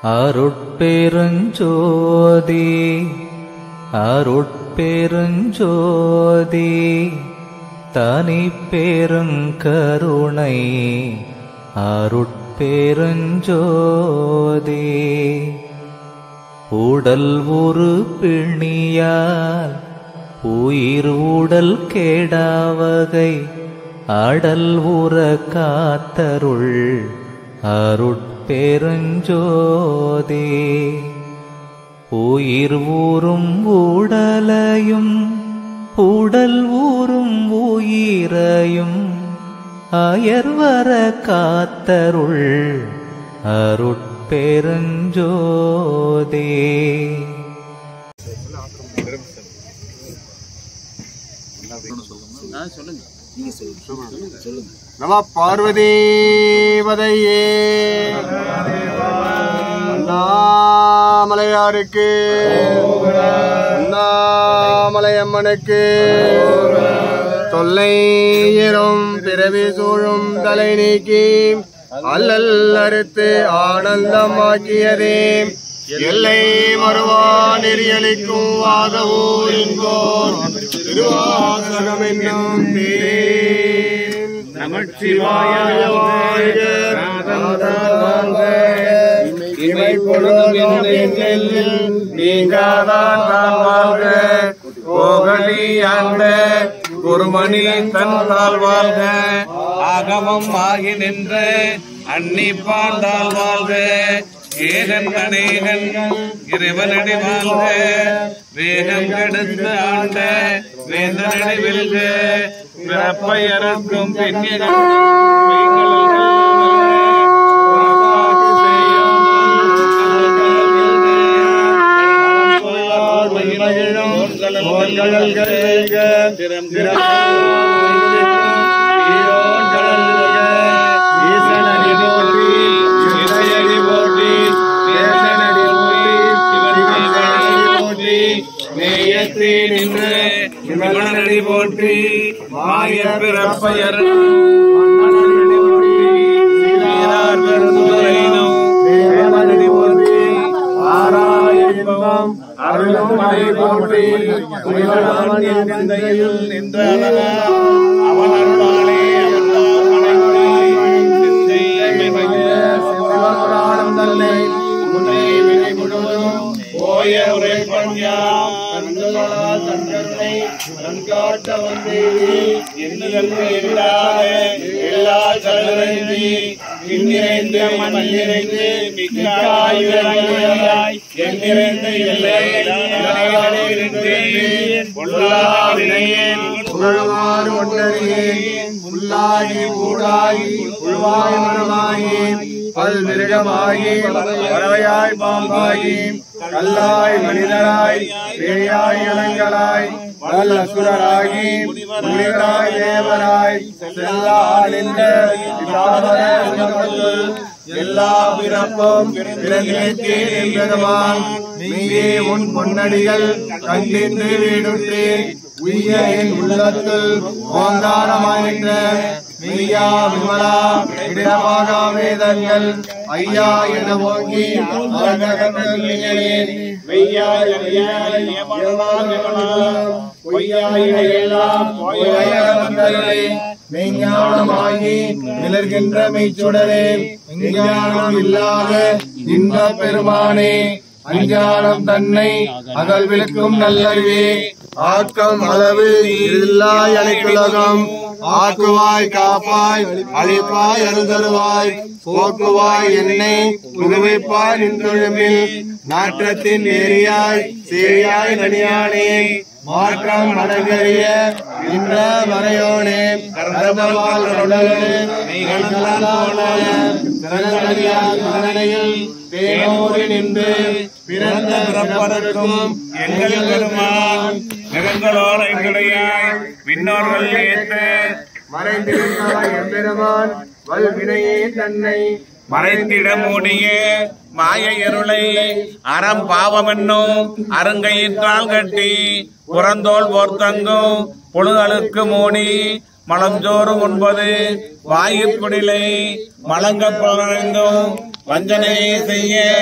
அருட்பெருஞ்சோதி அருட்பெருஞ்சோதி தனி பெருங்கருணை அருட்பெருஞ்சோதி உடல் ஒரு பிணியால் உயிர் உடல் கேடாவகை அடல் உற காத்தருள் அருட்பெருஞ்சோதி உயிர் ஊறும் உடலையும் உடல் ஊறும் உயிரையும் அயர்வர காத்தருள் அருட்பெருஞ்சோதி நம பார்வதீபதையே அண்ணாமலையாருக்கு அண்ணாமலையம்மனுக்கு தொல்லையரும் பிறவி சூழும் தலை நீக்கி அல்லல் அறுத்து ஆனந்தமாக்கியதே எல்லை மறுவா நெறியளிக்கும் வாதவூரின் போர் திருவாசகம் என்னும் தேன் நமச்சிவாய வாழ்க நாதந்தால் வாழ்க இமை பொழுதும் என் நீங்காதான் தான் வாழ்க போகலி ஆண்ட குருமணி தன்னால் வாழ்க ஆகமம் ஆகி நின்ற அன்னி பாண்டால் வாழ்க ஏகன் அநேகன் இறைவனடி வாழ்க வேகம் கெடுத்து ஆண்ட வேந்தனடி வெல்க பிறப்பை அறுக்கும் நின்று போற்றி மாய பிறப்பையர் அருளும் மலை போற்றி உயிரானவன் என் சிந்தையில் நின்ற அழகா அவன் அருளாலே அவன் சிவபுராணம் தன்னை முன்னை வினை முழுவதும் போய உரை பஞ்சா கண்களால் தன்கருணை கண்காட்ட வந்தேவி எண்ணுதற்கு எதிராக எல்லா சலனைந்தி இந்நிறைந்து மண் நிறைந்து மிக்காய் விளங்கியாய் என் நிறைந்த எல்லை பொல்லா வினையேன் புகழுமாறு ஒன்றறியே புல்லாகி ஊடாகி புழுவாய் மரமாகி பல் மிருகமாகி பறவையாய் பாம்பாகி கல்லாய் மனிதராய் பேயாய் இளங்களாய் வல்ல சுரராகி முனிவராய் தேவராய் செல்லாளிந்த எல்லா பிறப்பும் பிறந்தேன் பெருமான் நீயே உன் பொன்னடிகள் கண்டின்று வீடுற்றேன் உய்ய என் உள்ளத்தில் ஓங்காரமாயின்ற மெய்யா விமலா இடமாக வேதங்கள் ஐயா என ஓங்கி மெய்யா மெய்ஞானமாகி நிலர்கின்ற மெய்ச்சுடரே விஞ்ஞானம் இல்லாத இன்ப பெருமானே அஞ்ஞானம் தன்னை அகழ்விழுக்கும் நல்லறிவே ஆக்கம் அளவு இல்லாய் அனைத்துலகம் ஆக்குவாய் காப்பாய் அழிப்பாய் அருந்தருவாய் போக்குவாய் என்னை புதுவைப்பாய் நின்றொழுமில் நாற்றத்தின் ஏரியாய் சேரியாய் நனியானே மாற்றம் அடங்கறிய நின்ற மறையோனே கரந்தவாள் உடலே பேரோடு நின்று பிறந்த பிறப்பதற்கும் எங்கள் பெருமான் நிறங்களோட எங்களையாய் விண்ணோர்கள் ஏற்ற மறைந்திருந்தாய் எம்பெருமான் வல்வினையே தன்னை மறைந்திட மூடிய மாய இருளை அறம் பாவம் என்னும் அருங்கையிற்றால் கட்டி புறந்தோல் போர்த்தங்கும் பொழுதலுக்கு மூடி மலஞ்சோறு உண்பது வாயிற் குடிலை மலங்க புலனைந்தும் வஞ்சனையை செய்ய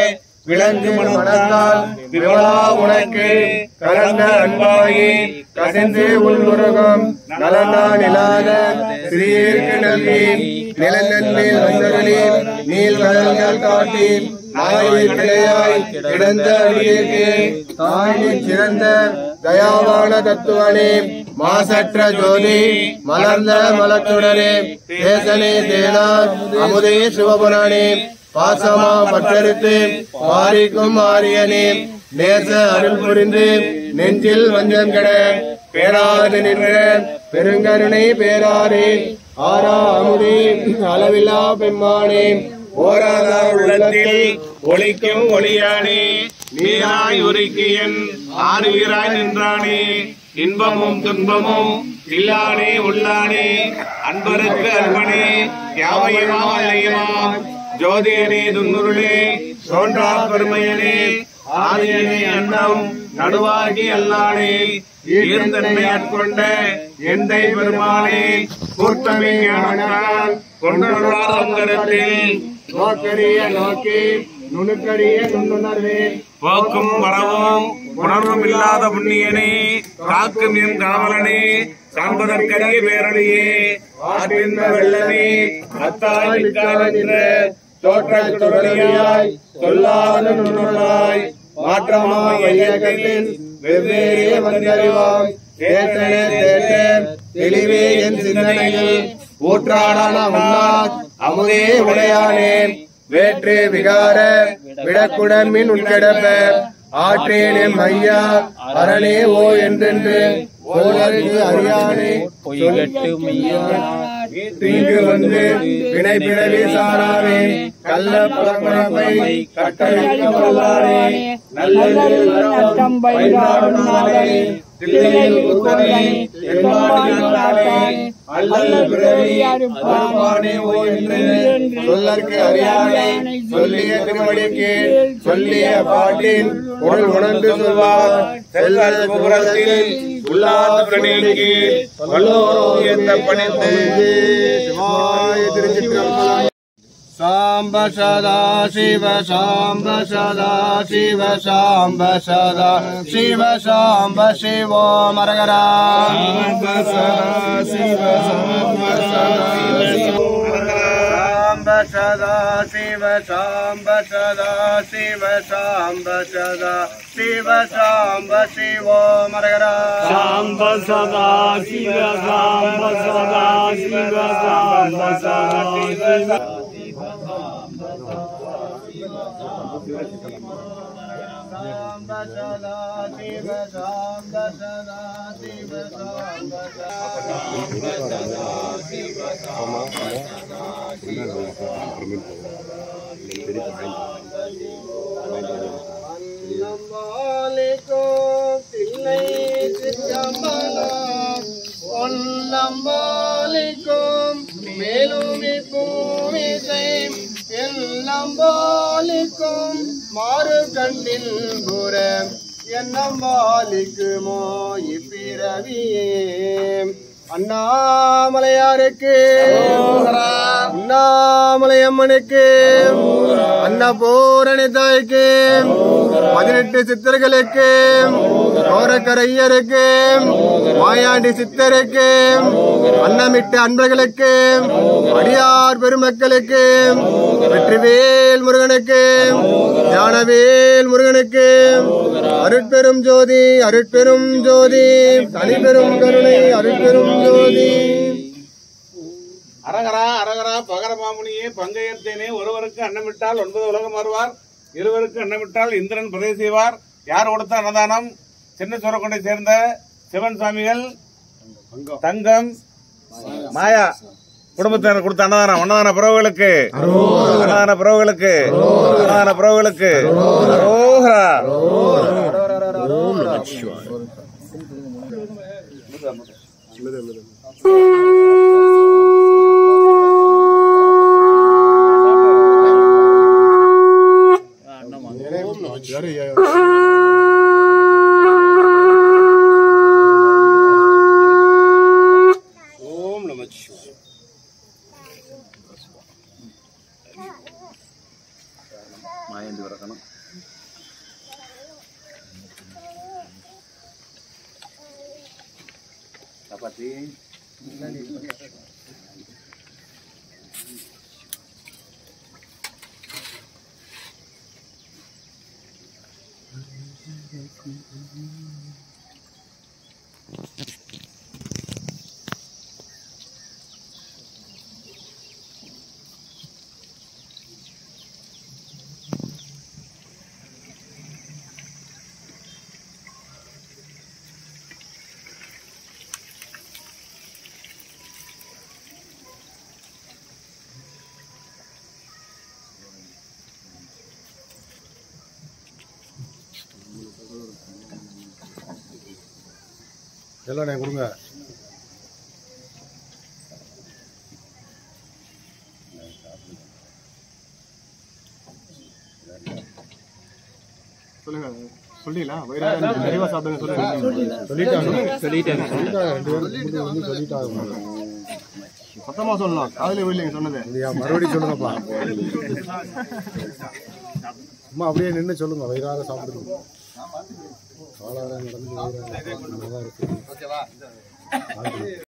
விளங்கு மனத்தால் விமலா உனக்கு கலந்த அன்பாகி கசிந்து உள்முருகம் நலனா நிலாத சிறியருக்கு நல்கி நிலநன்மேல் வந்தருளி நீல் கடல்கள் காட்டி நாயை கிளையாய் கிடந்த அடியேக்கு தாயை சிறந்த தயாவான தத்துவனே மாசற்ற ஜோதி மலர்ந்த மலத்துடனே தேசனே தேனார் அமுதே சிவபுராணே பாசமா பற்றறுத்து மாறிக்கும் மாரியனே நேச அருள் புரிந்து நெஞ்சில் வஞ்சம் கெட பேராது நின்ற பெருங்கருணை பேராரே ஆரா அமுதே அளவில்லா பெம்மானே ஓராதார் உள்ளத்தில் ஒளிக்கும் ஒளியானே நீராய் உருக்கியன் ஆறுவீராய் நின்றானே இன்பமும் துன்பமும் இல்லானே உள்ளானே அன்பருக்கு அன்பனே யாவையுமா அல்லையுமாம் ஜோதியனே துன்னுருளே தோன்றா பெருமையனே ஆதியனே அன்னம் நடுவாகி அல்லானே ஈர்ந்தன்மை ஆட்கொண்ட எந்தை பெருமானே கூட்டமே ஞானத்தால் கொண்டுள்ளார் அங்கரத்தில் நோக்கரிய நோக்கி நுணுக்கரிய நுண்ணுணர்வே போக்கும் வரவும் உணர்வும் இல்லாத புண்ணியனே காக்கும் என் காவலனே காண்பதற்கரிய பேரணியே ஆற்றிந்த வெள்ளமே அத்தாய் நிற்காத நின்ற தோற்றத் தொடர்பியாய் சொல்லாத நுண்ணுணராய் மாற்றமா வையகத்தில் வெவ்வேறே வந்தறிவாம் தேற்றனே தேற்ற தெளிவே என் சிந்தனையில் ஊற்றாடான உன்னார் அமுதே உடையானே வேற்று விகார விடக்குடமின் உட்கிடப்ப ஆற்றேன் எம் ஐயா அரணே ஓ என்றென்று ஓதற்கு அறியானே தீங்கு வந்து வினை பிறவி சாரானே கள்ள பழப்பழப்பை கட்டமைக்க வல்லானே நல்லது நட்டம் பயிராடுனாரே தில்லையில் புத்தனே எம்மாடியானே அல்லல் பிறவி அருப்பானே ஓ என்று சொல்லற்கு அறியானே சொல்லிய திருவடிக்கு சொல்லிய பாட்டின் பொருள் உணர்ந்து சொல்வார் செல்வர் புறத்தில் உள்ளாத நீக்கி வல்லோரோ எந்த பணிந்து சிவாய திருச்சிற்றம்பலம் சாம்ப சதா சிவ சாம்ப சதா சிவ சாம்ப சதா சிவ சாம்ப சிவோ மரகரா சாம்ப சதா சிவ சாம்ப சதா சாம்ப சதா சிவ சாம்ப சதா சிவ சாம்ப சதா சிவ சாம்ப சிவோ மரகரா சாம்ப சதா சிவ சாம்ப சதா சிவ சாம்ப சதா சிவ சாம்ப சதா சிவ சாம்ப சதா சிவ சாம்ப சதா அன்னம்பாலிக்கும் தில்லை சிற்றம்பலம் பொன்னம்பாலிக்கும் மேலும் பூமிசை எல்லம்பாலிக்கும் மாறு கண்ணில் புற என்னம்பாலிக்குமோ இப்பிறவியே அண்ணாமலையாருக்கு அண்ணாமலையம்மனுக்கு அன்னபூரணி தாய்க்கு பதினெட்டு சித்தர்களுக்கு கோரக்கரையருக்கு மாயாண்டி சித்தருக்கு அன்னமிட்ட அன்பர்களுக்கு அடியார் பெருமக்களுக்கு வெற்றிவேல் முருகனுக்கு ஞானவேல் முருகனுக்கு அருட்பெரும் ஜோதி அருட்பெரும் ஜோதி தனிபெரும் கருணை அருட்பெரும் ஜோதி அரகரா அரகரா பகர மாமுனியே பங்கையர்த்தேனே ஒருவருக்கு அன்னமிட்டால் ஒன்பது உலகம் வருவார் இருவருக்கு அன்னமிட்டால் இந்திரன் பிரதே செய்வார் யார் கொடுத்த அன்னதானம் சின்ன சூரக்கொண்டை சேர்ந்த சிவன் சுவாமிகள் தங்கம் மாயா குடும்பத்தினர் கொடுத்த அன்னதானம் அன்னதான பிறவுகளுக்கு அன்னதான பிறவுகளுக்கு அன்னதான பிறவுகளுக்கு அரோகரா ஓம் நம சிவாய மாயந்தி வரக்கணும் எல்லாம் கொடுங்க சொல்லுங்க சொல்லிடலா வயிறார நிறைவா சாப்பிடுங்க சொல்லுங்க சொல்லிட்டாங்க சொல்லிட்டாங்க சொல்லிட்டாங்க ரெண்டு பேரும் வந்து சொல்லிட்டாங்க சத்தமா சொல்லலாம் காதுல விடலைங்க சொன்னது இல்லையா மறுபடியும் சொல்லுங்கப்பா அம்மா அப்படியே நின்று சொல்லுங்க வயிறார சாப்பிடுங்க காலாரம் நடந்து வயிறார சாப்பிடுங்க நல்லா இருக்கு